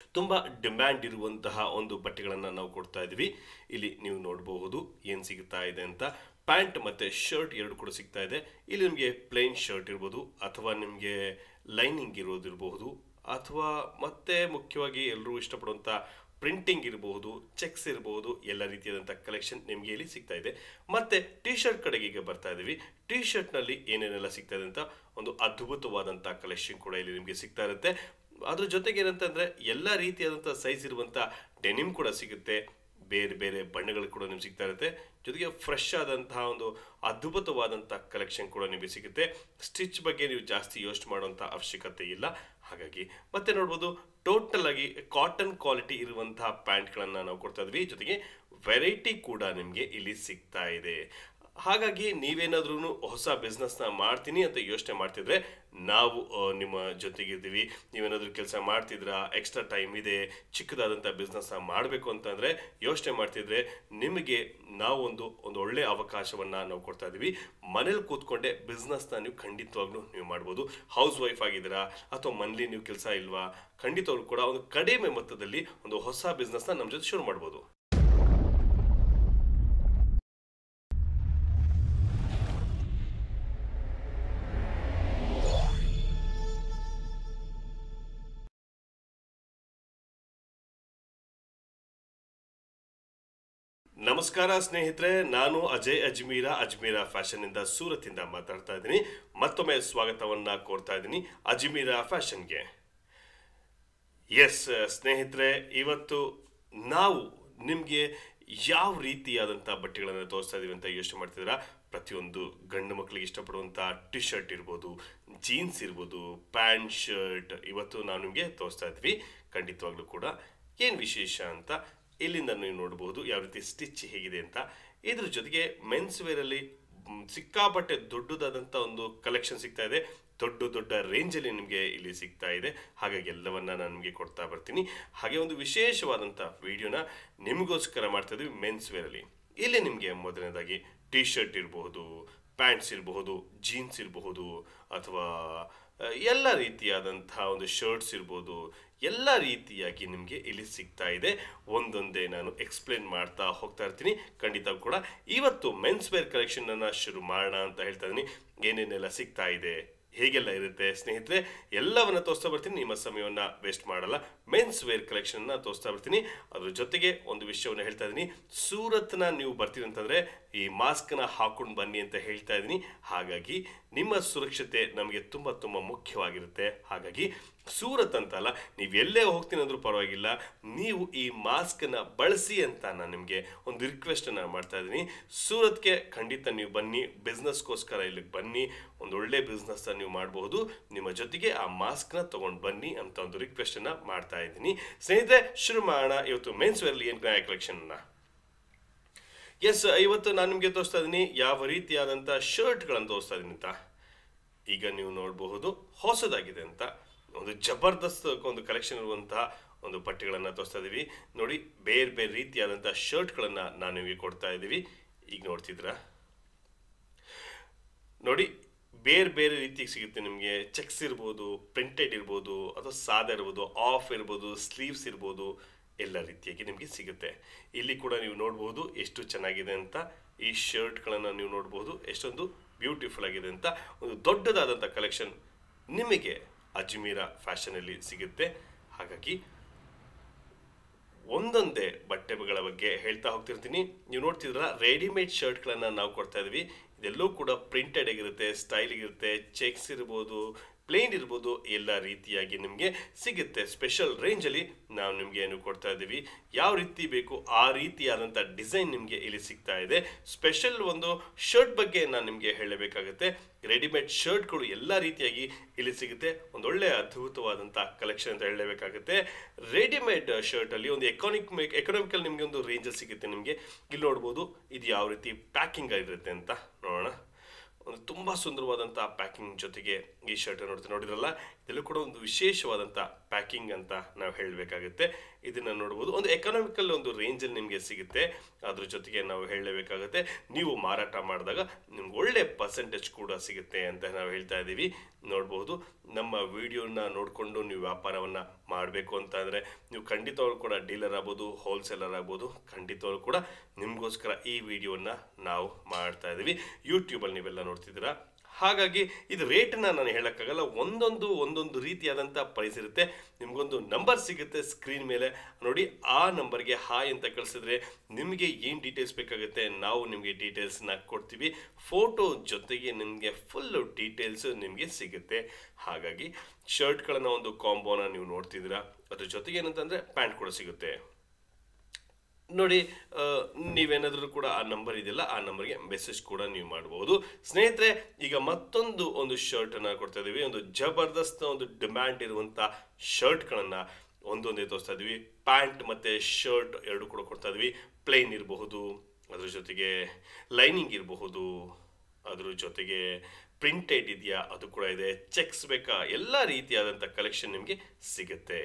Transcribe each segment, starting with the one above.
ತುಂಬ ಡಿಮ್ಯಾಂಡ್ ಇರುವಂತಹ ಒಂದು ಬಟ್ಟೆಗಳನ್ನು ನಾವು ಕೊಡ್ತಾ ಇದ್ದೀವಿ ಇಲ್ಲಿ ನೀವು ನೋಡಬಹುದು ಏನು ಸಿಗ್ತಾ ಇದೆ ಅಂತ ಪ್ಯಾಂಟ್ ಮತ್ತು ಶರ್ಟ್ ಎರಡು ಕೂಡ ಸಿಗ್ತಾ ಇದೆ ಇಲ್ಲಿ ನಿಮಗೆ ಪ್ಲೇನ್ ಶರ್ಟ್ ಇರ್ಬೋದು ಅಥವಾ ನಿಮಗೆ ಲೈನಿಂಗ್ ಇರೋದಿರಬಹುದು ಅಥವಾ ಮತ್ತೆ ಮುಖ್ಯವಾಗಿ ಎಲ್ಲರೂ ಇಷ್ಟಪಡುವಂಥ ಪ್ರಿಂಟಿಂಗ್ ಇರಬಹುದು ಚೆಕ್ಸ್ ಇರಬಹುದು ಎಲ್ಲ ರೀತಿಯಾದಂಥ ಕಲೆಕ್ಷನ್ ನಿಮಗೆ ಇಲ್ಲಿ ಸಿಗ್ತಾ ಇದೆ ಮತ್ತೆ ಟಿ ಶರ್ಟ್ ಕಡೆಗೆ ಈಗ ಬರ್ತಾ ಇದ್ದೀವಿ ಟಿ ಶರ್ಟ್ನಲ್ಲಿ ಏನೇನೆಲ್ಲ ಸಿಗ್ತಾ ಇದೆ ಅಂತ ಒಂದು ಅದ್ಭುತವಾದಂಥ ಕಲೆಕ್ಷನ್ ಕೂಡ ಇಲ್ಲಿ ನಿಮಗೆ ಸಿಗ್ತಾ ಇರುತ್ತೆ ಅದ್ರ ಜೊತೆಗೆ ಏನಂತಂದ್ರೆ ಎಲ್ಲ ರೀತಿಯಾದಂಥ ಸೈಜ್ ಇರುವಂಥ ಡೆನಿಮ್ ಕೂಡ ಸಿಗುತ್ತೆ ಬೇರೆ ಬೇರೆ ಬಣ್ಣಗಳು ಕೂಡ ನಿಮ್ಗೆ ಸಿಗ್ತಾ ಇರುತ್ತೆ ಜೊತೆಗೆ ಫ್ರೆಶ್ ಆದಂತಹ ಒಂದು ಅದ್ಭುತವಾದಂಥ ಕಲೆಕ್ಷನ್ ಕೂಡ ನಿಮಗೆ ಸಿಗುತ್ತೆ ಸ್ಟಿಚ್ ಬಗ್ಗೆ ನೀವು ಜಾಸ್ತಿ ಯೋಚನೆ ಮಾಡುವಂಥ ಅವಶ್ಯಕತೆ ಇಲ್ಲ ಹಾಗಾಗಿ ಮತ್ತೆ ನೋಡ್ಬೋದು ಟೋಟಲ್ ಆಗಿ ಕಾಟನ್ ಕ್ವಾಲಿಟಿ ಇರುವಂತಹ ಪ್ಯಾಂಟ್ಗಳನ್ನು ನಾವು ಕೊಡ್ತಾ ಇದ್ವಿ ಜೊತೆಗೆ ವೆರೈಟಿ ಕೂಡ ನಿಮಗೆ ಇಲ್ಲಿ ಸಿಗ್ತಾ ಇದೆ ಹಾಗಾಗಿ ನೀವೇನಾದ್ರೂ ಹೊಸ ಬಿಸ್ನೆಸ್ನ ಮಾಡ್ತೀನಿ ಅಂತ ಯೋಚನೆ ಮಾಡ್ತಿದ್ರೆ ನಾವು ಆ, ನಿಮ್ಮ ಜೊತೆಗಿದ್ದೀವಿ ನೀವೇನಾದ್ರೂ ಕೆಲಸ ಮಾಡ್ತಿದ್ರಾ ಎಕ್ಸ್ಟ್ರಾ ಟೈಮ್ ಇದೆ ಚಿಕ್ಕದಾದಂಥ ಬಿಸ್ನೆಸ್ನ ಮಾಡಬೇಕು ಅಂತಂದರೆ ಯೋಚನೆ ಮಾಡ್ತಿದ್ರೆ ನಿಮಗೆ ನಾವು ಒಂದು ಒಂದು ಒಳ್ಳೆಯ ಅವಕಾಶವನ್ನು ನಾವು ಕೊಡ್ತಾ ಇದ್ದೀವಿ ಮನೇಲಿ ಕೂತ್ಕೊಂಡೆ ಬಿಸ್ನೆಸ್ನ ನೀವು ಖಂಡಿತವಾಗ್ಲೂ ನೀವು ಮಾಡ್ಬೋದು ಹೌಸ್ ವೈಫ್ ಆಗಿದ್ದೀರಾ ಅಥವಾ ಮನೇಲಿ ನೀವು ಕೆಲಸ ಇಲ್ವಾ ಖಂಡಿತವಾಗ್ಲೂ ಕೂಡ ಒಂದು ಕಡಿಮೆ ಮೊತ್ತದಲ್ಲಿ ಒಂದು ಹೊಸ ಬಿಸ್ನೆಸ್ನ ನಮ್ಮ ಜೊತೆ ಶುರು ಮಾಡ್ಬೋದು ನಮಸ್ಕಾರ ಸ್ನೇಹಿತರೆ ನಾನು ಅಜಯ್ ಅಜ್ಮೀರ ಅಜ್ಮೀರ ಫ್ಯಾಷನ್ ಇಂದ ಸೂರತ್ ಇಂದ ಮಾತಾಡ್ತಾ ಇದ್ದೀನಿ ಮತ್ತೊಮ್ಮೆ ಸ್ವಾಗತವನ್ನ ಕೋರ್ತಾ ಇದ್ದೀನಿ ಅಜ್ಮೀರ ಫ್ಯಾಷನ್ಗೆ ಎಸ್ ಸ್ನೇಹಿತರೆ ಇವತ್ತು ನಾವು ನಿಮಗೆ ಯಾವ ರೀತಿಯಾದಂಥ ಬಟ್ಟೆಗಳನ್ನು ತೋರಿಸ್ತಾ ಇದೀವಿ ಅಂತ ಯೋಚನೆ ಮಾಡ್ತಿದ್ದೀರಾ ಪ್ರತಿಯೊಂದು ಗಂಡು ಮಕ್ಕಳಿಗೆ ಇಷ್ಟಪಡುವಂಥ ಟಿ ಶರ್ಟ್ ಇರ್ಬೋದು ಜೀನ್ಸ್ ಇರ್ಬೋದು ಪ್ಯಾಂಟ್ ಶರ್ಟ್ ಇವತ್ತು ನಾವು ನಿಮಗೆ ತೋರಿಸ್ತಾ ಇದ್ವಿ ಖಂಡಿತವಾಗ್ಲೂ ಕೂಡ ಏನು ವಿಶೇಷ ಅಂತ ಇಲ್ಲಿಂದ ನೀವು ನೋಡಬಹುದು ಯಾವ ರೀತಿ ಸ್ಟಿಚ್ ಹೇಗಿದೆ ಅಂತ ಇದ್ರ ಜೊತೆಗೆ ಮೆನ್ಸ್ ವೇರಲ್ಲಿ ಮ್, ಸಿಕ್ಕಾಪಟ್ಟೆ ದೊಡ್ಡದಾದಂಥ ಒಂದು ಕಲೆಕ್ಷನ್ ಸಿಗ್ತಾ ಇದೆ ದೊಡ್ಡ ದೊಡ್ಡ ರೇಂಜಲ್ಲಿ ನಿಮಗೆ ಇಲ್ಲಿ ಸಿಗ್ತಾ ಇದೆ ಹಾಗಾಗಿ ಎಲ್ಲವನ್ನ ನಾನು ನಿಮಗೆ ಕೊಡ್ತಾ ಬರ್ತೀನಿ ಹಾಗೆ ಒಂದು ವಿಶೇಷವಾದಂಥ ವಿಡಿಯೋನ ನಿಮಗೋಸ್ಕರ ಮಾಡ್ತಾ ಇದ್ವಿ ಮೆನ್ಸ್ ವೇರಲ್ಲಿ ಇಲ್ಲಿ ನಿಮಗೆ ಮೊದಲನೇದಾಗಿ ಟಿ ಶರ್ಟ್ ಇರಬಹುದು ಪ್ಯಾಂಟ್ಸ್ ಇರಬಹುದು ಜೀನ್ಸ್ ಇರಬಹುದು ಅಥವಾ ಆ, ಎಲ್ಲ ರೀತಿಯಾದಂತಹ ಒಂದು ಶರ್ಟ್ಸ್ ಇರ್ಬೋದು ಎಲ್ಲ ರೀತಿಯಾಗಿ ನಿಮಗೆ ಇಲ್ಲಿ ಸಿಗ್ತಾ ಇದೆ ಒಂದೊಂದೇ ನಾನು ಎಕ್ಸ್ಪ್ಲೇನ್ ಮಾಡ್ತಾ ಹೋಗ್ತಾ ಇರ್ತೀನಿ ಖಂಡಿತ ಕೂಡ ಇವತ್ತು ಮೆನ್ಸ್ ವೇರ್ ಕಲೆಕ್ಷನ್ ಅನ್ನ ಶುರು ಮಾಡೋಣ ಅಂತ ಹೇಳ್ತಾ ಇದ್ದೀನಿ ಏನೇನೆಲ್ಲ ಸಿಗ್ತಾ ಇದೆ ಹೇಗೆಲ್ಲ ಇರುತ್ತೆ ಸ್ನೇಹಿತರೆ ಎಲ್ಲವನ್ನ ತೋರಿಸ್ತಾ ಬರ್ತೀನಿ ನಿಮ್ಮ ಸಮಯವನ್ನ ವೇಸ್ಟ್ ಮಾಡಲ್ಲ ಮೆನ್ಸ್ ವೇರ್ ಕಲೆಕ್ಷನ್ ತೋರಿಸ್ತಾ ಬರ್ತೀನಿ ಅದ್ರ ಜೊತೆಗೆ ಒಂದು ವಿಷಯವನ್ನು ಹೇಳ್ತಾ ಇದ್ದೀನಿ ಸೂರತ್ನ ನೀವು ಬರ್ತೀರಿ ಅಂತಂದ್ರೆ ಈ ಮಾಸ್ಕ್ನ ಹಾಕೊಂಡು ಬನ್ನಿ ಅಂತ ಹೇಳ್ತಾ ಇದ್ದೀನಿ ಹಾಗಾಗಿ ನಿಮ್ಮ ಸುರಕ್ಷತೆ ನಮಗೆ ತುಂಬ ತುಂಬ ಮುಖ್ಯವಾಗಿರುತ್ತೆ ಹಾಗಾಗಿ ಸೂರತ್ ಅಂತಲ್ಲ ನೀವು ಎಲ್ಲೇ ಹೋಗ್ತೀನಿ ಅಂದ್ರೂ ಪರವಾಗಿಲ್ಲ ನೀವು ಈ ಮಾಸ್ಕನ್ನ ಬಳಸಿ ಅಂತ ನಾನು ನಿಮಗೆ ಒಂದು ರಿಕ್ವೆಸ್ಟನ್ನು ಮಾಡ್ತಾ ಇದ್ದೀನಿ ಸೂರತ್ಗೆ ಖಂಡಿತ ನೀವು ಬನ್ನಿ ಬಿಸ್ನೆಸ್ಗೋಸ್ಕರ ಇಲ್ಲಿಗೆ ಬನ್ನಿ ಒಂದು ಒಳ್ಳೆ ಬಿಸ್ನೆಸ್ನ ನೀವು ಮಾಡಬಹುದು ನಿಮ್ಮ ಜೊತೆಗೆ ಆ ಮಾಸ್ಕ್ನ ತೊಗೊಂಡು ಬನ್ನಿ ಅಂತ ಒಂದು ರಿಕ್ವೆಸ್ಟನ್ನು ಮಾಡ್ತಾ ಇದ್ದೀನಿ ಸ್ನೇಹಿತರೆ ಶುರು ಮಾಡೋಣ ಇವತ್ತು ಮೆನ್ಸ್ ವೇರ್ಲಿ ಏನು ಕಲೆಕ್ಷನ್ನ ಎಸ್ ಇವತ್ತು ನಾನು ನಿಮಗೆ ತೋರಿಸ್ತಾ ಇದ್ದೀನಿ ಯಾವ ರೀತಿಯಾದಂಥ ಶರ್ಟ್ಗಳನ್ನು ತೋರಿಸ್ತಾ ಇದ್ದೀನಿ ಅಂತ ಈಗ ನೀವು ನೋಡಬಹುದು ಹೊಸದಾಗಿದೆ ಅಂತ ಒಂದು ಜಬರ್ದಸ್ತ್ ಒಂದು ಕಲೆಕ್ಷನ್ ಇರುವಂತಹ ಒಂದು ಬಟ್ಟೆಗಳನ್ನು ತೋರಿಸ್ತಾ ಇದ್ದೀವಿ ನೋಡಿ ಬೇರೆ ಬೇರೆ ರೀತಿಯಾದಂಥ ಶರ್ಟ್ಗಳನ್ನು ನಾನು ನಿಮಗೆ ಕೊಡ್ತಾ ಇದ್ದೀವಿ ಈಗ ನೋಡ್ತಿದ್ರಾ ನೋಡಿ ಬೇರೆ ಬೇರೆ ರೀತಿಗೆ ಸಿಗುತ್ತೆ ನಿಮಗೆ ಚೆಕ್ಸ್ ಇರ್ಬೋದು ಪ್ರಿಂಟೆಡ್ ಇರ್ಬೋದು ಅಥವಾ ಸಾದಾ ಇರ್ಬೋದು ಆಫ್ ಇರ್ಬೋದು ಸ್ಲೀವ್ಸ್ ಇರ್ಬೋದು ಎಲ್ಲ ರೀತಿಯಾಗಿ ನಿಮಗೆ ಸಿಗುತ್ತೆ ಇಲ್ಲಿ ಕೂಡ ನೀವು ನೋಡ್ಬೋದು ಎಷ್ಟು ಚೆನ್ನಾಗಿದೆ ಅಂತ ಈ ಶರ್ಟ್ಗಳನ್ನು ನೀವು ನೋಡ್ಬೋದು ಎಷ್ಟೊಂದು ಬ್ಯೂಟಿಫುಲ್ ಆಗಿದೆ ಅಂತ ಒಂದು ದೊಡ್ಡದಾದಂಥ ಕಲೆಕ್ಷನ್ ನಿಮಗೆ ಅಜ್ಮೀರ ಫ್ಯಾಷನಲ್ಲಿ ಸಿಗುತ್ತೆ ಹಾಗಾಗಿ ಒಂದೊಂದೇ ಬಟ್ಟೆಗಳ ಬಗ್ಗೆ ಹೇಳ್ತಾ ಹೋಗ್ತಿರ್ತೀನಿ ನೀವು ನೋಡ್ತಿದ್ರ ರೆಡಿಮೇಡ್ ಶರ್ಟ್ಗಳನ್ನು ನಾವು ಕೊಡ್ತಾ ಇದೀವಿ ಇದೆಲ್ಲೂ ಕೂಡ ಪ್ರಿಂಟೆಡ್ ಆಗಿರುತ್ತೆ ಸ್ಟೈಲ್ ಇರುತ್ತೆ ಚೆಕ್ಸ್ ಇರ್ಬೋದು ಪ್ಲೇನ್ ಇರ್ಬೋದು ಎಲ್ಲ ರೀತಿಯಾಗಿ ನಿಮಗೆ ಸಿಗುತ್ತೆ ಸ್ಪೆಷಲ್ ರೇಂಜಲ್ಲಿ ನಾವು ನಿಮಗೆ ಏನು ಕೊಡ್ತಾ ಇದ್ದೀವಿ ಯಾವ ರೀತಿ ಬೇಕು ಆ ರೀತಿಯಾದಂಥ ಡಿಸೈನ್ ನಿಮಗೆ ಇಲ್ಲಿ ಸಿಗ್ತಾ ಇದೆ ಸ್ಪೆಷಲ್ ಒಂದು ಶರ್ಟ್ ಬಗ್ಗೆ ನಾನು ನಿಮಗೆ ಹೇಳಬೇಕಾಗುತ್ತೆ ರೆಡಿಮೇಡ್ ಶರ್ಟ್ಗಳು ಎಲ್ಲ ರೀತಿಯಾಗಿ ಇಲ್ಲಿ ಸಿಗುತ್ತೆ ಒಂದು ಒಳ್ಳೆಯ ಅದ್ಭುತವಾದಂಥ ಕಲೆಕ್ಷನ್ ಅಂತ ಹೇಳಬೇಕಾಗುತ್ತೆ ರೆಡಿಮೇಡ್ ಶರ್ಟಲ್ಲಿ ಒಂದು ಎಕಾನಿಕ್ ಎಕನಾಮಿಕಲ್ ನಿಮಗೆ ಒಂದು ರೇಂಜಲ್ಲಿ ಸಿಗುತ್ತೆ ನಿಮಗೆ ಇಲ್ಲಿ ನೋಡ್ಬೋದು ಇದು ಯಾವ ರೀತಿ ಪ್ಯಾಕಿಂಗ್ ಆಗಿರುತ್ತೆ ಅಂತ ನೋಡೋಣ ಒಂದು ತುಂಬ ಸುಂದರವಾದಂಥ ಪ್ಯಾಕಿಂಗ್ ಜೊತೆಗೆ ಈ ಶರ್ಟ್ ನೋಡ್ತೀನಿ ನೋಡಿರಲ್ಲ ಇದೆಲ್ಲೂ ಕೂಡ ಒಂದು ವಿಶೇಷವಾದಂಥ ಪ್ಯಾಕಿಂಗ್ ಅಂತ ನಾವು ಹೇಳಬೇಕಾಗುತ್ತೆ ಇದನ್ನು ನೋಡ್ಬೋದು ಒಂದು ಎಕನಾಮಿಕಲ್ ಒಂದು ರೇಂಜಲ್ಲಿ ನಿಮಗೆ ಸಿಗುತ್ತೆ ಅದ್ರ ಜೊತೆಗೆ ನಾವು ಹೇಳಲೇಬೇಕಾಗುತ್ತೆ ನೀವು ಮಾರಾಟ ಮಾಡಿದಾಗ ನಿಮ್ಗೆ ಒಳ್ಳೆ ಪರ್ಸೆಂಟೇಜ್ ಕೂಡ ಸಿಗುತ್ತೆ ಅಂತ ನಾವು ಹೇಳ್ತಾ ಇದ್ದೀವಿ ನೋಡ್ಬೋದು ನಮ್ಮ ವಿಡಿಯೋನ ನೋಡಿಕೊಂಡು ನೀವು ವ್ಯಾಪಾರವನ್ನು ಮಾಡಬೇಕು ಅಂತ ಅಂದರೆ ನೀವು ಖಂಡಿತವಾಗ್ಲೂ ಕೂಡ ಡೀಲರ್ ಆಗ್ಬೋದು ಹೋಲ್ಸೇಲರ್ ಆಗ್ಬೋದು ಖಂಡಿತವಾಗ್ಲೂ ಕೂಡ ನಿಮಗೋಸ್ಕರ ಈ ವಿಡಿಯೋನ ನಾವು ಮಾಡ್ತಾ ಇದ್ದೀವಿ ಯೂಟ್ಯೂಬಲ್ಲಿ ನೀವೆಲ್ಲ ನೋಡ್ತಿದ್ದೀರಾ ಹಾಗಾಗಿ ಇದು ರೇಟನ್ನ ನಾನು ಹೇಳೋಕ್ಕಾಗಲ್ಲ ಒಂದೊಂದು ಒಂದೊಂದು ರೀತಿಯಾದಂಥ ಪ್ರೈಸ್ ಇರುತ್ತೆ ನಿಮಗೊಂದು ನಂಬರ್ ಸಿಗುತ್ತೆ ಸ್ಕ್ರೀನ್ ಮೇಲೆ ನೋಡಿ ಆ ನಂಬರ್ಗೆ ಹಾಯ್ ಅಂತ ಕಳಿಸಿದ್ರೆ ನಿಮಗೆ ಏನು ಡೀಟೇಲ್ಸ್ ಬೇಕಾಗುತ್ತೆ ನಾವು ನಿಮಗೆ ಡೀಟೇಲ್ಸ್ನ ಕೊಡ್ತೀವಿ ಫೋಟೋ ಜೊತೆಗೆ ನಿಮಗೆ ಫುಲ್ಲು ಡೀಟೇಲ್ಸ್ ನಿಮಗೆ ಸಿಗುತ್ತೆ ಹಾಗಾಗಿ ಶರ್ಟ್ಗಳನ್ನು ಒಂದು ಕಾಂಬೋನ ನೀವು ನೋಡ್ತಿದ್ದೀರಾ ಅದ್ರ ಜೊತೆಗೆ ಏನಂತಂದರೆ ಪ್ಯಾಂಟ್ ಕೂಡ ಸಿಗುತ್ತೆ ನೋಡಿ ಆ, ನೀವೇನಾದರೂ ಕೂಡ ಆ ನಂಬರ್ ಇದೆಯಲ್ಲ ಆ ನಂಬರ್ಗೆ ಮೆಸೇಜ್ ಕೂಡ ನೀವು ಮಾಡ್ಬೋದು ಸ್ನೇಹಿತರೆ ಈಗ ಮತ್ತೊಂದು ಒಂದು ಶರ್ಟನ್ನು ಕೊಡ್ತಾ ಇದ್ದೀವಿ ಒಂದು ಜಬರ್ದಸ್ತ್ ಒಂದು ಡಿಮ್ಯಾಂಡ್ ಇರುವಂಥ ಶರ್ಟ್ಗಳನ್ನು ಒಂದೊಂದೇ ತೋರಿಸ್ತಾ ಇದ್ದೀವಿ ಪ್ಯಾಂಟ್ ಮತ್ತು ಶರ್ಟ್ ಎರಡು ಕೂಡ ಕೊಡ್ತಾ ಇದ್ದೀವಿ ಪ್ಲೇನ್ ಇರಬಹುದು ಅದ್ರ ಜೊತೆಗೆ ಲೈನಿಂಗ್ ಇರಬಹುದು ಅದ್ರ ಜೊತೆಗೆ ಪ್ರಿಂಟೆಡ್ ಇದೆಯಾ ಅದು ಕೂಡ ಇದೆ ಚೆಕ್ಸ್ ಬೇಕಾ ಎಲ್ಲ ರೀತಿಯಾದಂಥ ಕಲೆಕ್ಷನ್ ನಿಮಗೆ ಸಿಗುತ್ತೆ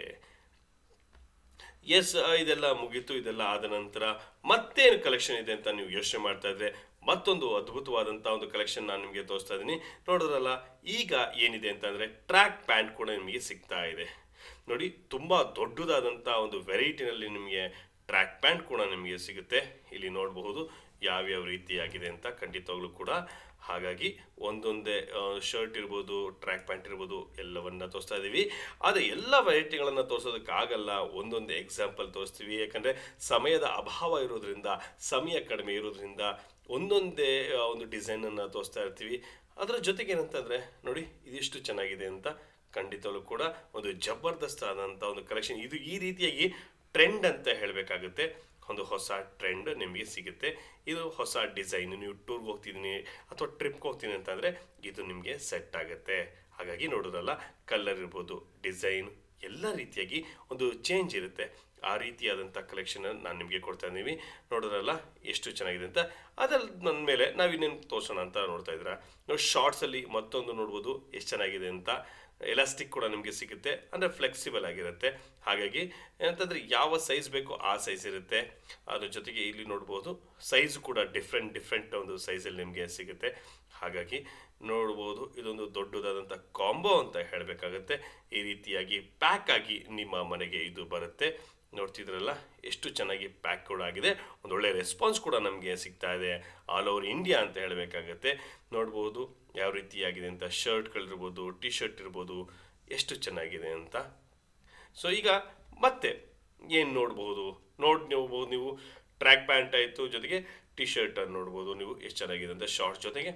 ಎಸ್ ಇದೆಲ್ಲ ಮುಗೀತು ಇದೆಲ್ಲ ಆದ ನಂತರ ಮತ್ತೇನು ಕಲೆಕ್ಷನ್ ಇದೆ ಅಂತ ನೀವು ಯೋಚನೆ ಮಾಡ್ತಾ ಇದ್ರೆ ಮತ್ತೊಂದು ಅದ್ಭುತವಾದಂಥ ಒಂದು ಕಲೆಕ್ಷನ್ ನಾನು ನಿಮಗೆ ತೋರಿಸ್ತಾ ಇದ್ದೀನಿ ನೋಡಿದ್ರಲ್ಲ ಈಗ ಏನಿದೆ ಅಂತಂದರೆ ಟ್ರ್ಯಾಕ್ ಪ್ಯಾಂಟ್ ಕೂಡ ನಿಮಗೆ ಸಿಗ್ತಾ ಇದೆ ನೋಡಿ ತುಂಬ ದೊಡ್ಡದಾದಂಥ ಒಂದು ವೆರೈಟಿನಲ್ಲಿ ನಿಮಗೆ ಟ್ರ್ಯಾಕ್ ಪ್ಯಾಂಟ್ ಕೂಡ ನಿಮಗೆ ಸಿಗುತ್ತೆ ಇಲ್ಲಿ ನೋಡಬಹುದು ಯಾವ್ಯಾವ ರೀತಿಯಾಗಿದೆ ಅಂತ ಖಂಡಿತವಾಗ್ಲೂ ಕೂಡ ಹಾಗಾಗಿ ಒಂದೊಂದೇ ಶರ್ಟ್ ಇರ್ಬೋದು ಟ್ರ್ಯಾಕ್ ಪ್ಯಾಂಟ್ ಇರ್ಬೋದು ಎಲ್ಲವನ್ನ ತೋರಿಸ್ತಾ ಇದ್ದೀವಿ ಆದರೆ ಎಲ್ಲ ವೆರೈಟಿಗಳನ್ನು ತೋರಿಸೋದಕ್ಕಾಗಲ್ಲ ಒಂದೊಂದೇ ಎಕ್ಸಾಂಪಲ್ ತೋರಿಸ್ತೀವಿ ಯಾಕಂದರೆ ಸಮಯದ ಅಭಾವ ಇರೋದ್ರಿಂದ ಸಮಯ ಕಡಿಮೆ ಇರೋದ್ರಿಂದ ಒಂದೊಂದೇ ಆ, ಒಂದು ಡಿಸೈನನ್ನು ತೋರಿಸ್ತಾ ಇರ್ತೀವಿ ಅದರ ಜೊತೆಗೆ ಏನಂತಂದರೆ ನೋಡಿ ಇದಿಷ್ಟು ಚೆನ್ನಾಗಿದೆ ಅಂತ ಖಂಡಿತವೂ ಕೂಡ ಒಂದು ಜಬರ್ದಸ್ತ್ ಆದಂಥ ಒಂದು ಕಲೆಕ್ಷನ್ ಇದು ಈ ರೀತಿಯಾಗಿ ಟ್ರೆಂಡ್ ಅಂತ ಹೇಳಬೇಕಾಗುತ್ತೆ ಒಂದು ಹೊಸ ಟ್ರೆಂಡ್ ನಿಮಗೆ ಸಿಗುತ್ತೆ ಇದು ಹೊಸ ಡಿಸೈನ್ ನೀವು ಟೂರ್ಗೆ ಹೋಗ್ತಿದ್ದೀನಿ ಅಥವಾ ಟ್ರಿಪ್ಗೆ ಹೋಗ್ತೀನಿ ಅಂತಂದರೆ ಇದು ನಿಮಗೆ ಸೆಟ್ ಆಗುತ್ತೆ ಹಾಗಾಗಿ ನೋಡೋದಲ್ಲ ಕಲರ್ ಇರ್ಬೋದು ಡಿಸೈನ್ ಎಲ್ಲ ರೀತಿಯಾಗಿ ಒಂದು ಚೇಂಜ್ ಇರುತ್ತೆ ಆ ರೀತಿಯಾದಂಥ ಕಲೆಕ್ಷನ್ ನಾನು ನಿಮಗೆ ಕೊಡ್ತಾ ಇದ್ದೀವಿ ನೋಡೋದ್ರಲ್ಲ ಎಷ್ಟು ಚೆನ್ನಾಗಿದೆ ಅಂತ ಅದ್ರಲ್ಲಿ ನನ್ನ ಮೇಲೆ ನಾವು ಇನ್ನೇನು ತೋರಿಸೋಣ ಅಂತ ನೋಡ್ತಾ ಇದ್ದೀರಾ ನಾವು ಶಾರ್ಟ್ಸಲ್ಲಿ ಮತ್ತೊಂದು ನೋಡ್ಬೋದು ಎಷ್ಟು ಚೆನ್ನಾಗಿದೆ ಅಂತ ಎಲಾಸ್ಟಿಕ್ ಕೂಡ ನಿಮಗೆ ಸಿಗುತ್ತೆ ಅಂದರೆ ಫ್ಲೆಕ್ಸಿಬಲ್ ಆಗಿರುತ್ತೆ ಹಾಗಾಗಿ ಏನಂತಂದರೆ ಯಾವ ಸೈಜ್ ಬೇಕೋ ಆ ಸೈಜ್ ಇರುತ್ತೆ ಅದ್ರ ಜೊತೆಗೆ ಇಲ್ಲಿ ನೋಡ್ಬೋದು ಸೈಜ್ ಕೂಡ ಡಿಫ್ರೆಂಟ್ ಡಿಫ್ರೆಂಟ್ ಒಂದು ಸೈಜಲ್ಲಿ ನಿಮಗೆ ಸಿಗುತ್ತೆ ಹಾಗಾಗಿ ನೋಡ್ಬೋದು ಇದೊಂದು ದೊಡ್ಡದಾದಂಥ ಕಾಂಬೋ ಅಂತ ಹೇಳಬೇಕಾಗತ್ತೆ ಈ ರೀತಿಯಾಗಿ ಪ್ಯಾಕ್ ಆಗಿ ನಿಮ್ಮ ಮನೆಗೆ ಇದು ಬರುತ್ತೆ ನೋಡ್ತಿದ್ರಲ್ಲ ಎಷ್ಟು ಚೆನ್ನಾಗಿ ಪ್ಯಾಕ್ ಕೂಡ ಆಗಿದೆ ಒಂದು ಒಳ್ಳೆ ರೆಸ್ಪಾನ್ಸ್ ಕೂಡ ನಮಗೆ ಸಿಗ್ತಾ ಇದೆ ಆಲ್ ಓವರ್ ಇಂಡಿಯಾ ಅಂತ ಹೇಳಬೇಕಾಗತ್ತೆ ನೋಡ್ಬೋದು ಯಾವ ರೀತಿಯಾಗಿದೆ ಅಂತ ಶರ್ಟ್ಗಳಿರ್ಬೋದು ಟಿ ಶರ್ಟ್ ಇರ್ಬೋದು ಎಷ್ಟು ಚೆನ್ನಾಗಿದೆ ಅಂತ ಸೊ ಈಗ ಮತ್ತೆ ಏನು ನೋಡ್ಬೋದು ನೋಡಿ ನೋಡ್ಬೋದು ನೀವು ಟ್ರ್ಯಾಕ್ ಪ್ಯಾಂಟ್ ಆಯಿತು ಜೊತೆಗೆ ಟಿ ಶರ್ಟನ್ನು ನೋಡ್ಬೋದು ನೀವು ಎಷ್ಟು ಚೆನ್ನಾಗಿದೆ ಅಂತ ಶಾರ್ಟ್ ಜೊತೆಗೆ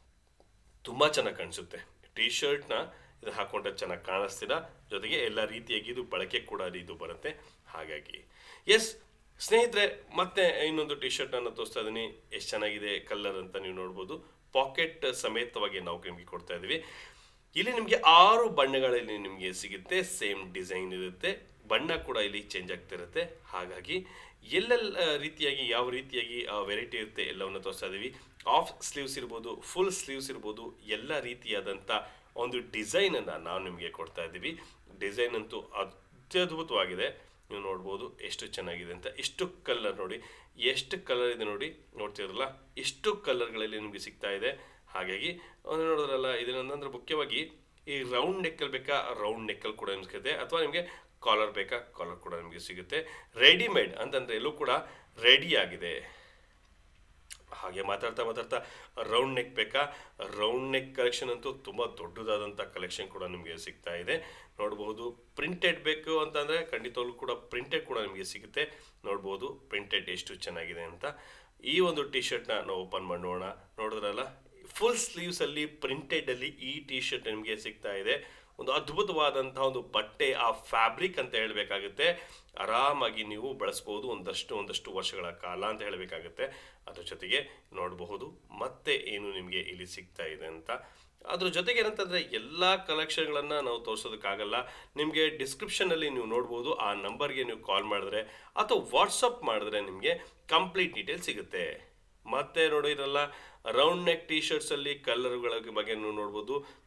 ತುಂಬ ಚೆನ್ನಾಗಿ ಕಾಣಿಸುತ್ತೆ ಟಿ ಶರ್ಟ್ನ ಇದು ಹಾಕೊಂಡ್ರೆ ಚೆನ್ನಾಗಿ ಕಾಣಿಸ್ತೀರ ಜೊತೆಗೆ ಎಲ್ಲ ರೀತಿಯಾಗಿ ಇದು ಬಳಕೆ ಕೂಡ ಇದು ಬರುತ್ತೆ ಹಾಗಾಗಿ ಎಸ್ ಸ್ನೇಹಿತರೆ ಮತ್ತೆ ಇನ್ನೊಂದು ಟಿ ಶರ್ಟನ್ನು ತೋರಿಸ್ತಾ ಇದ್ದೀನಿ ಎಷ್ಟು ಚೆನ್ನಾಗಿದೆ ಕಲರ್ ಅಂತ ನೀವು ನೋಡ್ಬೋದು ಪಾಕೆಟ್ ಸಮೇತವಾಗಿ ನಾವು ನಿಮಗೆ ಕೊಡ್ತಾ ಇದ್ದೀವಿ ಇಲ್ಲಿ ನಿಮಗೆ ಆರು ಬಣ್ಣಗಳಲ್ಲಿ ನಿಮಗೆ ಸಿಗುತ್ತೆ ಸೇಮ್ ಡಿಸೈನ್ ಇರುತ್ತೆ ಬಣ್ಣ ಕೂಡ ಇಲ್ಲಿ ಚೇಂಜ್ ಆಗ್ತಿರುತ್ತೆ ಹಾಗಾಗಿ ಎಲ್ಲೆಲ್ಲ ರೀತಿಯಾಗಿ ಯಾವ ರೀತಿಯಾಗಿ ವೆರೈಟಿ ಇರುತ್ತೆ ಎಲ್ಲವನ್ನು ತೋರಿಸ್ತಾ ಇದ್ದೀವಿ ಆಫ್ ಸ್ಲೀವ್ಸ್ ಇರ್ಬೋದು ಫುಲ್ ಸ್ಲೀವ್ಸ್ ಇರ್ಬೋದು ಎಲ್ಲ ರೀತಿಯಾದಂಥ ಒಂದು ಡಿಸೈನನ್ನು ನಾವು ನಿಮಗೆ ಕೊಡ್ತಾ ಇದ್ದೀವಿ ಡಿಸೈನ್ ಅಂತೂ ಅತ್ಯದ್ಭುತವಾಗಿದೆ ನೀವು ನೋಡ್ಬೋದು ಎಷ್ಟು ಚೆನ್ನಾಗಿದೆ ಅಂತ ಎಷ್ಟು ಕಲರ್ ನೋಡಿ ಎಷ್ಟು ಕಲರ್ ಇದೆ ನೋಡಿ ನೋಡ್ತಿರಲ್ಲ ಎಷ್ಟು ಕಲರ್ಗಳಲ್ಲಿ ನಿಮಗೆ ಸಿಗ್ತಾ ಇದೆ ಹಾಗಾಗಿ ಒಂದು ನೋಡೋದ್ರಲ್ಲ ಇದನ್ನಂದ್ರೆ ಮುಖ್ಯವಾಗಿ ಈ ರೌಂಡ್ ನೆಕ್ಕಲ್ಲಿ ಬೇಕಾ ರೌಂಡ್ ನೆಕ್ಕಲ್ಲಿ ಕೂಡ ನಿಮ್ಗೆ ಸಿಗುತ್ತೆ ಅಥವಾ ನಿಮಗೆ ಕಾಲರ್ ಬೇಕಾ ಕಾಲರ್ ಕೂಡ ನಿಮಗೆ ಸಿಗುತ್ತೆ ರೆಡಿಮೇಡ್ ಅಂತಂದರೆ ಎಲ್ಲೂ ಕೂಡ ರೆಡಿ ಆಗಿದೆ ಹಾಗೆ ಮಾತಾಡ್ತಾ ಮಾತಾಡ್ತಾ ರೌಂಡ್ ನೆಕ್ ಬೇಕಾ ರೌಂಡ್ ನೆಕ್ ಕಲೆಕ್ಷನ್ ಅಂತೂ ತುಂಬ ದೊಡ್ಡದಾದಂಥ ಕಲೆಕ್ಷನ್ ಕೂಡ ನಿಮಗೆ ಸಿಗ್ತಾ ಇದೆ ನೋಡ್ಬೋದು ಪ್ರಿಂಟೆಡ್ ಬೇಕು ಅಂತಂದರೆ ಖಂಡಿತವಾಗ್ಲೂ ಕೂಡ ಪ್ರಿಂಟೆಡ್ ಕೂಡ ನಿಮಗೆ ಸಿಗುತ್ತೆ ನೋಡ್ಬೋದು ಪ್ರಿಂಟೆಡ್ ಎಷ್ಟು ಚೆನ್ನಾಗಿದೆ ಅಂತ ಈ ಒಂದು ಟಿ ಶರ್ಟ್ನ ನಾವು ಓಪನ್ ಮಾಡಿ ನೋಡೋಣ ನೋಡಿದ್ರಲ್ಲ ಫುಲ್ ಸ್ಲೀವ್ಸಲ್ಲಿ ಪ್ರಿಂಟೆಡಲ್ಲಿ ಈ ಟಿ ಶರ್ಟ್ ನಿಮಗೆ ಸಿಗ್ತಾ ಇದೆ ಒಂದು ಅದ್ಭುತವಾದಂಥ ಒಂದು ಬಟ್ಟೆ ಆ ಫ್ಯಾಬ್ರಿಕ್ ಅಂತ ಹೇಳಬೇಕಾಗುತ್ತೆ ಆರಾಮಾಗಿ ನೀವು ಬಳಸ್ಬೋದು ಒಂದಷ್ಟು ಒಂದಷ್ಟು ವರ್ಷಗಳ ಕಾಲ ಅಂತ ಹೇಳಬೇಕಾಗುತ್ತೆ ಅದ್ರ ಜೊತೆಗೆ ನೋಡಬಹುದು ಮತ್ತೆ ಏನು ನಿಮಗೆ ಇಲ್ಲಿ ಸಿಗ್ತಾ ಇದೆ ಅಂತ ಅದ್ರ ಜೊತೆಗೆ ಏನಂತಂದರೆ ಎಲ್ಲ ಕಲೆಕ್ಷನ್ಗಳನ್ನು ನಾವು ತೋರಿಸೋದಕ್ಕಾಗಲ್ಲ ನಿಮಗೆ ಡಿಸ್ಕ್ರಿಪ್ಷನಲ್ಲಿ ನೀವು ನೋಡ್ಬೋದು ಆ ನಂಬರ್ಗೆ ನೀವು ಕಾಲ್ ಮಾಡಿದ್ರೆ ಅಥವಾ ವಾಟ್ಸಪ್ ಮಾಡಿದ್ರೆ ನಿಮಗೆ ಕಂಪ್ಲೀಟ್ ಡೀಟೇಲ್ ಸಿಗುತ್ತೆ ಮತ್ತೆ ನೋಡಿರಲ್ಲ ರೌಂಡ್ ನೆಕ್ ಟಿ ಶರ್ಟ್ಸಲ್ಲಿ ಕಲರ್ಗಳ ಬಗ್ಗೆ ನೀವು ನೋಡ್ಬೋದು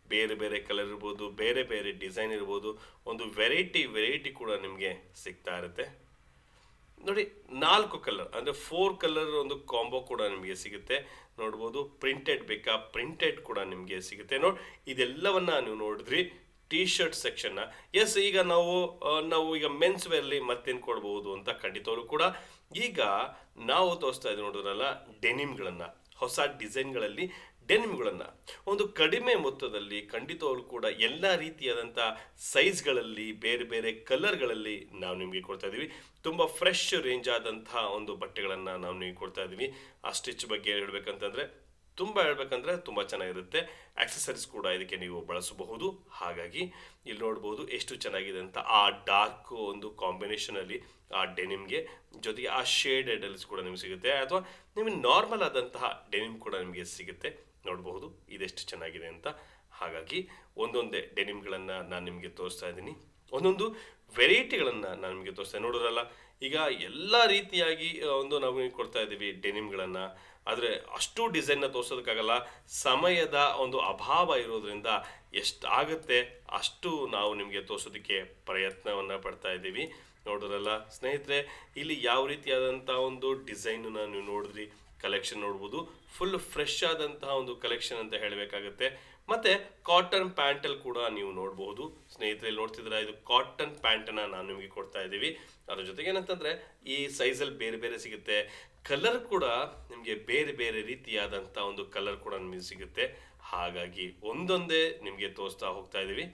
ಬೇರೆ ಬೇರೆ ಕಲರ್ ಇರ್ಬೋದು ಬೇರೆ ಬೇರೆ ಡಿಸೈನ್ ಇರ್ಬೋದು ಒಂದು ವೆರೈಟಿ ವೆರೈಟಿ ಕೂಡ ನಿಮಗೆ ಸಿಗ್ತಾ ಇರುತ್ತೆ ನೋಡಿ ನಾಲ್ಕು ಕಲರ್ ಅಂದರೆ ಫೋರ್ ಕಲರ್ ಒಂದು ಕಾಂಬೋ ಕೂಡ ನಿಮಗೆ ಸಿಗುತ್ತೆ ನೋಡ್ಬೋದು ಪ್ರಿಂಟೆಡ್ ಬೇಕಾ ಪ್ರಿಂಟೆಡ್ ಕೂಡ ನಿಮಗೆ ಸಿಗುತ್ತೆ ನೋಡಿ ಇದೆಲ್ಲವನ್ನ ನೀವು ನೋಡಿದ್ರಿ ಟಿ ಶರ್ಟ್ ಸೆಕ್ಷನ್ನ ಎಸ್ ಈಗ ನಾವು ಆ, ನಾವು ಈಗ ಮೆನ್ಸ್ ವೇರ್ಲಿ ಮತ್ತೇನು ಕೊಡ್ಬೋದು ಅಂತ ಖಂಡಿತವರು ಕೂಡ ಈಗ ನಾವು ತೋರಿಸ್ತಾ ಇದ್ದೀವಿ ನೋಡಿದ್ರಲ್ಲ ಡೆನಿಮ್ಗಳನ್ನು ಹೊಸ ಡಿಸೈನ್ಗಳಲ್ಲಿ ಡೆನಿಮ್ಗಳನ್ನು ಒಂದು ಕಡಿಮೆ ಮೊತ್ತದಲ್ಲಿ ಖಂಡಿತವಾಗ್ಲೂ ಕೂಡ ಎಲ್ಲ ರೀತಿಯಾದಂಥ ಸೈಜ್ಗಳಲ್ಲಿ ಬೇರೆ ಬೇರೆ ಕಲರ್ಗಳಲ್ಲಿ ನಾವು ನಿಮಗೆ ಕೊಡ್ತಾ ಇದ್ದೀವಿ ತುಂಬ ಫ್ರೆಶ್ ರೇಂಜ್ ಆದಂತಹ ಒಂದು ಬಟ್ಟೆಗಳನ್ನು ನಾವು ನಿಮಗೆ ಕೊಡ್ತಾ ಇದ್ದೀವಿ ಆ ಸ್ಟಿಚ್ ಬಗ್ಗೆ ಹೇಳ್ಬೇಕಂತಂದ್ರೆ ತುಂಬ ಹೇಳ್ಬೇಕಂದ್ರೆ ತುಂಬ ಚೆನ್ನಾಗಿರುತ್ತೆ ಆಕ್ಸೆಸರೀಸ್ ಕೂಡ ಇದಕ್ಕೆ ನೀವು ಬಳಸಬಹುದು ಹಾಗಾಗಿ ಇಲ್ಲಿ ನೋಡ್ಬೋದು ಎಷ್ಟು ಚೆನ್ನಾಗಿದೆ ಅಂತ ಆ ಡಾರ್ಕ್ ಒಂದು ಕಾಂಬಿನೇಷನಲ್ಲಿ ಆ ಡೆನಿಮ್ಗೆ ಜೊತೆಗೆ ಆ ಶೇಡೆಡಲ್ಸ್ ಕೂಡ ನಿಮ್ಗೆ ಸಿಗುತ್ತೆ ಅಥವಾ ನಿಮಗೆ ನಾರ್ಮಲ್ ಆದಂತಹ ಡೆನಿಮ್ ಕೂಡ ನಿಮಗೆ ಸಿಗುತ್ತೆ ನೋಡಬಹುದು ಇದೆಷ್ಟು ಚೆನ್ನಾಗಿದೆ ಅಂತ ಹಾಗಾಗಿ ಒಂದೊಂದೇ ಡೆನಿಮ್ಗಳನ್ನು ನಾನು ನಿಮಗೆ ತೋರಿಸ್ತಾ ಇದ್ದೀನಿ ಒಂದೊಂದು ವೆರೈಟಿಗಳನ್ನು ನಾನು ನಿಮಗೆ ತೋರಿಸ್ತಾ ನೋಡೋರಲ್ಲ ಈಗ ಎಲ್ಲ ರೀತಿಯಾಗಿ ಆ, ಒಂದು ನಾವು ನಿಮ್ಗೆ ಕೊಡ್ತಾ ಇದ್ದೀವಿ ಡೆನಿಮ್ಗಳನ್ನು ಆದರೆ ಅಷ್ಟು ಡಿಸೈನ್ನ ತೋರಿಸೋದಕ್ಕಾಗಲ್ಲ ಸಮಯದ ಒಂದು ಅಭಾವ ಇರೋದ್ರಿಂದ ಎಷ್ಟಾಗುತ್ತೆ ಅಷ್ಟು ನಾವು ನಿಮಗೆ ತೋರಿಸೋದಕ್ಕೆ ಪ್ರಯತ್ನವನ್ನು ಪಡ್ತಾ ಇದ್ದೀವಿ ನೋಡೋರಲ್ಲ ಸ್ನೇಹಿತರೆ ಇಲ್ಲಿ ಯಾವ ರೀತಿಯಾದಂಥ ಒಂದು ಡಿಸೈನನ್ನ ನೀವು ನೋಡಿದ್ರಿ ಕಲೆಕ್ಷನ್ ನೋಡ್ಬೋದು ಫುಲ್ ಫ್ರೆಶ್ ಆದಂತಹ ಒಂದು ಕಲೆಕ್ಷನ್ ಅಂತ ಹೇಳಬೇಕಾಗುತ್ತೆ ಮತ್ತೆ ಕಾಟನ್ ಪ್ಯಾಂಟಲ್ಲಿ ಕೂಡ ನೀವು ನೋಡಬಹುದು ಸ್ನೇಹಿತರೆ ಇಲ್ಲಿ ನೋಡ್ತಿದ್ರೆ ಇದು ಕಾಟನ್ ಪ್ಯಾಂಟನ್ನ ನಾನು ನಿಮಗೆ ಕೊಡ್ತಾ ಇದ್ದೀವಿ ಅದ್ರ ಜೊತೆಗೆ ಏನಂತಂದ್ರೆ ಈ ಸೈಜಲ್ಲಿ ಬೇರೆ ಬೇರೆ ಸಿಗುತ್ತೆ ಕಲರ್ ಕೂಡ ನಿಮಗೆ ಬೇರೆ ಬೇರೆ ರೀತಿಯಾದಂಥ ಒಂದು ಕಲರ್ ಕೂಡ ನಿಮಗೆ ಸಿಗುತ್ತೆ ಹಾಗಾಗಿ ಒಂದೊಂದೇ ನಿಮಗೆ ತೋರಿಸ್ತಾ ಹೋಗ್ತಾ ಇದ್ದೀವಿ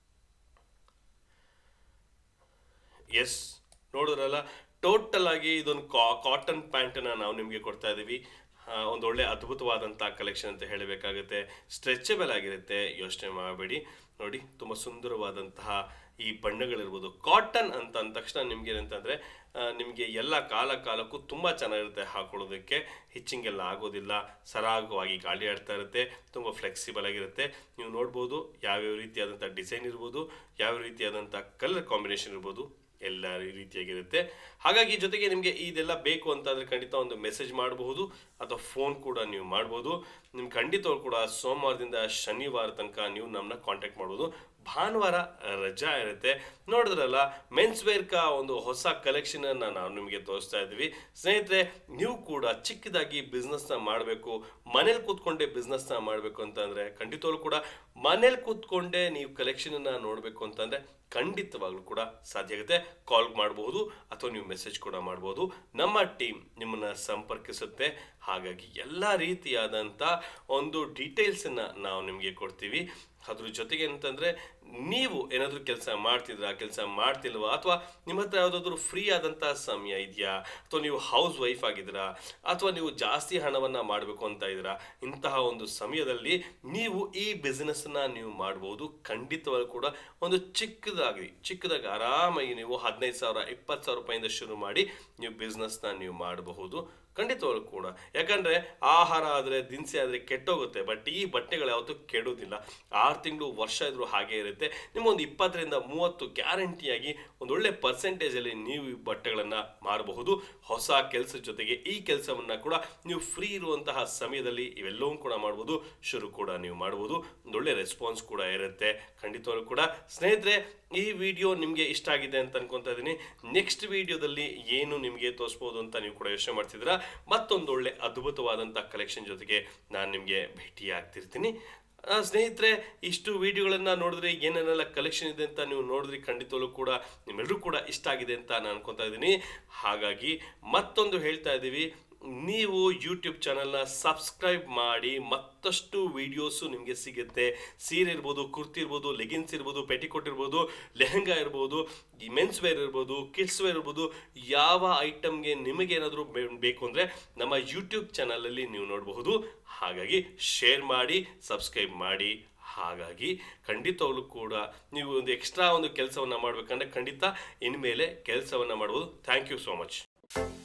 ಎಸ್ ನೋಡಿದ್ರಲ್ಲ ಟೋಟಲ್ ಆಗಿ ಇದೊಂದು ಕಾಟನ್ ಪ್ಯಾಂಟನ್ನ ನಾವು ನಿಮಗೆ ಕೊಡ್ತಾ ಇದ್ದೀವಿ ಆ, ಒಂದು ಒಳ್ಳೆ ಅದ್ಭುತವಾದಂಥ ಕಲೆಕ್ಷನ್ ಅಂತ ಹೇಳಬೇಕಾಗುತ್ತೆ ಸ್ಟ್ರೆಚಬಲ್ ಆಗಿರುತ್ತೆ ಯೋಚನೆ ಮಾಡಬೇಡಿ ನೋಡಿ ತುಂಬ ಸುಂದರವಾದಂತಹ ಈ ಬಣ್ಣಗಳಿರ್ಬೋದು ಕಾಟನ್ ಅಂತ ಅಂದ ತಕ್ಷಣ ನಿಮ್ಗೆ ಏನಂತಂದ್ರೆ ಆ, ನಿಮಗೆ ಎಲ್ಲ ಕಾಲ ಕಾಲಕ್ಕೂ ತುಂಬ ಚೆನ್ನಾಗಿರುತ್ತೆ ಹಾಕೊಳ್ಳೋದಕ್ಕೆ ಹಿಚ್ಚಿಂಗ್ ಎಲ್ಲ ಆಗೋದಿಲ್ಲ ಸರಾಗವಾಗಿ ಗಾಳಿ ಆಡ್ತಾ ಇರುತ್ತೆ ತುಂಬ ಫ್ಲೆಕ್ಸಿಬಲ್ ಆಗಿರುತ್ತೆ ನೀವು ನೋಡ್ಬೋದು ಯಾವ್ಯಾವ ರೀತಿಯಾದಂಥ ಡಿಸೈನ್ ಇರ್ಬೋದು ಯಾವ ರೀತಿಯಾದಂಥ ಕಲರ್ ಕಾಂಬಿನೇಷನ್ ಇರ್ಬೋದು ಎಲ್ಲ ರೀತಿಯಾಗಿರುತ್ತೆ ಹಾಗಾಗಿ ಜೊತೆಗೆ ನಿಮಗೆ ಇದೆಲ್ಲ ಬೇಕು ಅಂತಂದರೆ ಖಂಡಿತ ಒಂದು ಮೆಸೇಜ್ ಮಾಡಬಹುದು ಅಥವಾ ಫೋನ್ ಕೂಡ ನೀವು ಮಾಡ್ಬೋದು ನಿಮ್ಗೆ ಖಂಡಿತವಾಗ್ಲೂ ಕೂಡ ಸೋಮವಾರದಿಂದ ಶನಿವಾರ ತನಕ ನೀವು ನಮ್ಮನ್ನ ಕಾಂಟ್ಯಾಕ್ಟ್ ಮಾಡ್ಬೋದು ಭಾನುವಾರ ರಜಾ ಇರುತ್ತೆ ನೋಡಿದ್ರಲ್ಲ ಮೆನ್ಸ್ ವೇರ್ಕ ಒಂದು ಹೊಸ ಕಲೆಕ್ಷನ್ ಅನ್ನ ನಾವು ನಿಮಗೆ ತೋರಿಸ್ತಾ ಇದ್ವಿ ಸ್ನೇಹಿತರೆ ನೀವು ಕೂಡ ಚಿಕ್ಕದಾಗಿ ಬಿಸ್ನೆಸ್ನ ಮಾಡಬೇಕು ಮನೇಲಿ ಕೂತ್ಕೊಂಡೇ ಬಿಸ್ನೆಸ್ನ ಮಾಡಬೇಕು ಅಂತಂದ್ರೆ ಖಂಡಿತವಾಗ್ಲೂ ಕೂಡ ಮನೇಲಿ ಕೂತ್ಕೊಂಡೇ ನೀವು ಕಲೆಕ್ಷನ್ ಅನ್ನ ನೋಡಬೇಕು ಅಂತಂದ್ರೆ ಖಂಡಿತವಾಗ್ಲೂ ಕೂಡ ಸಾಧ್ಯ ಆಗುತ್ತೆ ಕಾಲ್ ಮಾಡಬಹುದು ಅಥವಾ ನೀವು ಮೆಸೇಜ್ ಕೂಡ ಮಾಡಬಹುದು ನಮ್ಮ ಟೀಮ್ ನಿಮ್ಮನ್ನ ಸಂಪರ್ಕಿಸುತ್ತೆ ಹಾಗಾಗಿ ಎಲ್ಲ ರೀತಿಯಾದಂಥ ಒಂದು ಡೀಟೇಲ್ಸನ್ನು ನಾವು ನಿಮಗೆ ಕೊಡ್ತೀವಿ ಅದ್ರ ಜೊತೆಗೆ ಅಂತಂದ್ರೆ ನೀವು ಏನಾದರೂ ಕೆಲಸ ಮಾಡ್ತಿದ್ರಾ ಕೆಲಸ ಮಾಡ್ತಿಲ್ವಾ ಅಥವಾ ನಿಮ್ಮ ಹತ್ರ ಯಾವುದಾದ್ರೂ ಫ್ರೀ ಆದಂಥ ಸಮಯ ಇದೆಯಾ ಅಥವಾ ನೀವು ಹೌಸ್ ವೈಫ್ ಆಗಿದ್ದೀರಾ ಅಥವಾ ನೀವು ಜಾಸ್ತಿ ಹಣವನ್ನು ಮಾಡಬೇಕು ಅಂತ ಇದ್ದೀರಾ ಇಂತಹ ಒಂದು ಸಮಯದಲ್ಲಿ ನೀವು ಈ ಬಿಸ್ನೆಸ್ನ ನೀವು ಮಾಡ್ಬೋದು ಖಂಡಿತವಾಗ್ಲೂ ಕೂಡ ಒಂದು ಚಿಕ್ಕದಾಗಿ ಚಿಕ್ಕದಾಗಿ ಆರಾಮಾಗಿ ನೀವು ಹದಿನೈದು ಸಾವಿರ ಇಪ್ಪತ್ತು ಸಾವಿರ ರೂಪಾಯಿಂದ ಶುರು ಮಾಡಿ ನೀವು ಬಿಸ್ನೆಸ್ನ ನೀವು ಮಾಡಬಹುದು ಖಂಡಿತವಾಗ್ಲೂ ಕೂಡ ಯಾಕಂದ್ರೆ ಆಹಾರ ಆದರೆ ದಿನಸಿ ಆದರೆ ಕೆಟ್ಟೋಗುತ್ತೆ ಬಟ್ ಈ ಬಟ್ಟೆಗಳು ಯಾವತ್ತೂ ಕೆಡೋದಿಲ್ಲ ಆರು ತಿಂಗಳು ವರ್ಷ ಇದ್ರೂ ಹಾಗೆ ಇರುತ್ತೆ ನಿಮ್ಮ ಒಂದು ಇಪ್ಪತ್ತರಿಂದ ಮೂವತ್ತು ಗ್ಯಾರಂಟಿಯಾಗಿ ಒಂದು ಒಳ್ಳೆ ಪರ್ಸೆಂಟೇಜಲ್ಲಿ ನೀವು ಈ ಬಟ್ಟೆಗಳನ್ನು ಮಾರಬಹುದು ಹೊಸ ಕೆಲಸದ ಜೊತೆಗೆ ಈ ಕೆಲಸವನ್ನ ಕೂಡ ನೀವು ಫ್ರೀ ಇರುವಂತಹ ಸಮಯದಲ್ಲಿ ಇವೆಲ್ಲವೂ ಕೂಡ ಮಾಡ್ಬೋದು ಶುರು ಕೂಡ ನೀವು ಮಾಡ್ಬೋದು ಒಂದು ಒಳ್ಳೆ ರೆಸ್ಪಾನ್ಸ್ ಕೂಡ ಇರುತ್ತೆ ಖಂಡಿತವಾಗ್ಲೂ ಕೂಡ ಸ್ನೇಹಿತರೆ ಈ ವಿಡಿಯೋ ನಿಮಗೆ ಇಷ್ಟ ಆಗಿದೆ ಅಂತ ಅನ್ಕೊಂತಾ ಇದ್ದೀನಿ ನೆಕ್ಸ್ಟ್ ವಿಡಿಯೋದಲ್ಲಿ ಏನು ನಿಮಗೆ ತೋರಿಸ್ಬೋದು ಅಂತ ನೀವು ಕೂಡ ಯೋಚನೆ ಮಾಡ್ತಿದ್ದೀರಾ ಮತ್ತೊಂದು ಒಳ್ಳೆ ಅದ್ಭುತವಾದಂಥ ಕಲೆಕ್ಷನ್ ಜೊತೆಗೆ ನಾನು ನಿಮಗೆ ಭೇಟಿ ಆಗ್ತಿರ್ತೀನಿ ಆ, ಸ್ನೇಹಿತರೆ ಇಷ್ಟು ವಿಡಿಯೋಗಳನ್ನ ನೋಡಿದ್ರೆ ಏನೇನೆಲ್ಲ ಕಲೆಕ್ಷನ್ ಇದೆ ಅಂತ ನೀವು ನೋಡಿದ್ರೆ ಖಂಡಿತವಲ್ಲೂ ಕೂಡ ನಿಮ್ಮೆಲ್ಲರೂ ಕೂಡ ಇಷ್ಟ ಆಗಿದೆ ಅಂತ ನಾನು ಅನ್ಕೊತಾ ಇದ್ದೀನಿ ಹಾಗಾಗಿ ಮತ್ತೊಂದು ಹೇಳ್ತಾ ಇದ್ದೀವಿ ನೀವು ಯೂಟ್ಯೂಬ್ ಚಾನಲ್ನ ಸಬ್ಸ್ಕ್ರೈಬ್ ಮಾಡಿ ಮತ್ತಷ್ಟು ವಿಡಿಯೋಸು ನಿಮಗೆ ಸಿಗುತ್ತೆ ಸೀರೆ ಇರ್ಬೋದು ಕುರ್ತಿ ಇರ್ಬೋದು ಲೆಗಿನ್ಸ್ ಇರ್ಬೋದು ಪೆಟಿಕೋಟ್ ಇರ್ಬೋದು ಲೆಹಂಗಾ ಇರ್ಬೋದು ಈ ಮೆನ್ಸ್ ವೇರ್ ಇರ್ಬೋದು ಕಿಡ್ಸ್ ವೇರ್ ಇರ್ಬೋದು ಯಾವ ಐಟಮ್ಗೆ ನಿಮಗೇನಾದರೂ ಬೇಕು ಅಂದರೆ ನಮ್ಮ ಯೂಟ್ಯೂಬ್ ಚಾನಲಲ್ಲಿ ನೀವು ನೋಡಬಹುದು ಹಾಗಾಗಿ ಶೇರ್ ಮಾಡಿ ಸಬ್ಸ್ಕ್ರೈಬ್ ಮಾಡಿ ಹಾಗಾಗಿ ಖಂಡಿತವಾಗ್ಲೂ ಕೂಡ ನೀವು ಒಂದು ಎಕ್ಸ್ಟ್ರಾ ಒಂದು ಕೆಲಸವನ್ನು ಮಾಡಬೇಕಂದ್ರೆ ಖಂಡಿತ ಇನ್ಮೇಲೆ ಕೆಲಸವನ್ನು ಮಾಡ್ಬೋದು ಥ್ಯಾಂಕ್ ಯು ಸೋ ಮಚ್